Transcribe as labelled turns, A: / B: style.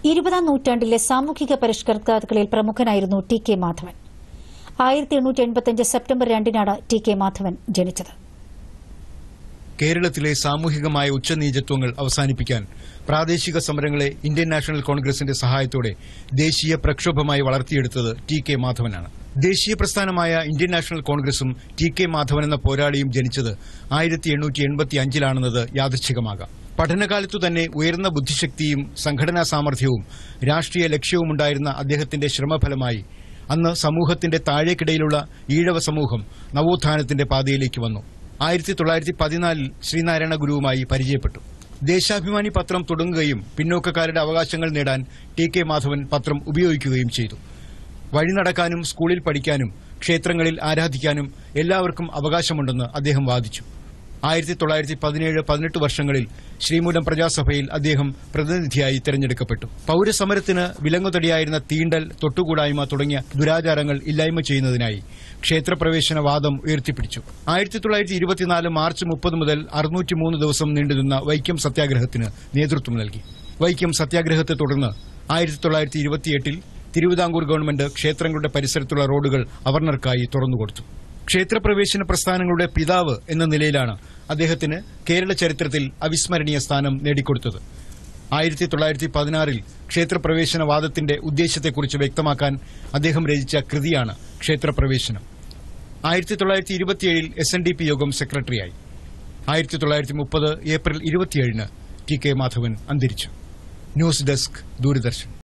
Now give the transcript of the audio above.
A: ഇരുപതാം നൂറ്റാണ്ടിലെ സാമൂഹിക പരിഷ്കർത്താക്കളിൽ പ്രമുഖനായിരുന്നു ടി കെ മാധവൻ ആയിരത്തി എണ്ണൂറ്റി എൺപത്തിയഞ്ച് സെപ്റ്റംബർ രണ്ടിനാണ് ടി കെ മാധവൻ ജനിച്ചത്
B: കേരളത്തിലെ സാമൂഹികമായ ഉച്ചനീചത്വങ്ങൾ അവസാനിപ്പിക്കാൻ പ്രാദേശിക സമരങ്ങളെ ഇന്ത്യൻ നാഷണൽ കോൺഗ്രസിന്റെ സഹായത്തോടെ ദേശീയ പ്രക്ഷോഭമായി വളർത്തിയെടുത്തത് ടി കെ മാധവനാണ് ദേശീയ പ്രസ്ഥാനമായ ഇന്ത്യൻ നാഷണൽ കോൺഗ്രസും ടി കെ മാധവൻ എന്ന പോരാളിയും ജനിച്ചത് ആയിരത്തി എണ്ണൂറ്റി എൺപത്തി അഞ്ചിലാണെന്നത് യാദൃച്ഛികമാകാം പഠനകാലത്തു തന്നെ ഉയർന്ന ബുദ്ധിശക്തിയും സംഘടനാ സാമർഥ്യവും രാഷ്ട്രീയ ലക്ഷ്യവുമുണ്ടായിരുന്ന അദ്ദേഹത്തിന്റെ ശ്രമഫലമായി അന്ന് സമൂഹത്തിന്റെ താഴേക്കിടയിലുള്ള ഈഴവ സമൂഹം നവോത്ഥാനത്തിന്റെ പാതയിലേക്ക് വന്നു ആയിരത്തി തൊള്ളായിരത്തി പതിനാലിൽ ശ്രീനാരായണ ഗുരുവുമായി പരിചയപ്പെട്ടു ദേശാഭിമാനി പത്രം തുടങ്ങുകയും പിന്നോക്കക്കാരുടെ അവകാശങ്ങൾ നേടാൻ ടി കെ മാധവൻ പത്രം ഉപയോഗിക്കുകയും ചെയ്തു വഴി നടക്കാനും സ്കൂളിൽ പഠിക്കാനും ക്ഷേത്രങ്ങളിൽ ആരാധിക്കാനും എല്ലാവർക്കും അവകാശമുണ്ടെന്ന് അദ്ദേഹം വാദിച്ചു ആയിരത്തി തൊള്ളായിരത്തി പതിനേഴ് പതിനെട്ട് വർഷങ്ങളിൽ ശ്രീമൂലം പ്രജാസഭയിൽ അദ്ദേഹം പ്രതിനിധിയായി തെരഞ്ഞെടുക്കപ്പെട്ടു പൌരസമരത്തിന് വിലങ്ങുതടിയായിരുന്ന തീണ്ടൽ തൊട്ടുകൂടായ്മ തുടങ്ങിയ ദുരാചാരങ്ങൾ ഇല്ലായ്മ ചെയ്യുന്നതിനായി ക്ഷേത്രപ്രവേശന വാദം ഉയർത്തിപ്പിടിച്ചു ആയിരത്തി തൊള്ളായിരത്തി ഇരുപത്തിനാല് മാർച്ച് മുപ്പത് മുതൽ അറുന്നൂറ്റിമൂന്ന് ദിവസം നീണ്ടുനിന്ന വൈക്കം സത്യാഗ്രഹത്തിന് നേതൃത്വം നൽകി വൈക്കം സത്യാഗ്രഹത്തെ തുടർന്ന് ആയിരത്തി തൊള്ളായിരത്തി ഇരുപത്തിയെട്ടിൽ തിരുവിതാംകൂർ ഗവൺമെന്റ് ക്ഷേത്രങ്ങളുടെ പരിസരത്തുള്ള റോഡുകൾ അവർണർക്കായി തുറന്നുകൊടുത്തു ക്ഷേത്രപ്രവേശന പ്രസ്ഥാനങ്ങളുടെ പിതാവ് എന്ന നിലയിലാണ് അദ്ദേഹത്തിന് കേരള ചരിത്രത്തിൽ അവിസ്മരണീയ സ്ഥാനം നേടിക്കൊടുത്തത് ആയിരത്തി തൊള്ളായിരത്തി പതിനാറിൽ ക്ഷേത്രപ്രവേശന വാദത്തിന്റെ ഉദ്ദേശത്തെക്കുറിച്ച് വ്യക്തമാക്കാൻ അദ്ദേഹം രചിച്ച കൃതിയാണ് ക്ഷേത്രപ്രവേശനം ആയിരത്തി തൊള്ളായിരത്തി ഇരുപത്തിയേഴിൽ എസ് എൻ ഡി പി യോഗം സെക്രട്ടറിയായി ആയിരത്തി തൊള്ളായിരത്തി മുപ്പത് ഏപ്രിൽ ഇരുപത്തിയേഴിന് ടി കെ മാധവൻ അന്തരിച്ചു ന്യൂസ് ഡെസ്ക് ദൂരദർശൻ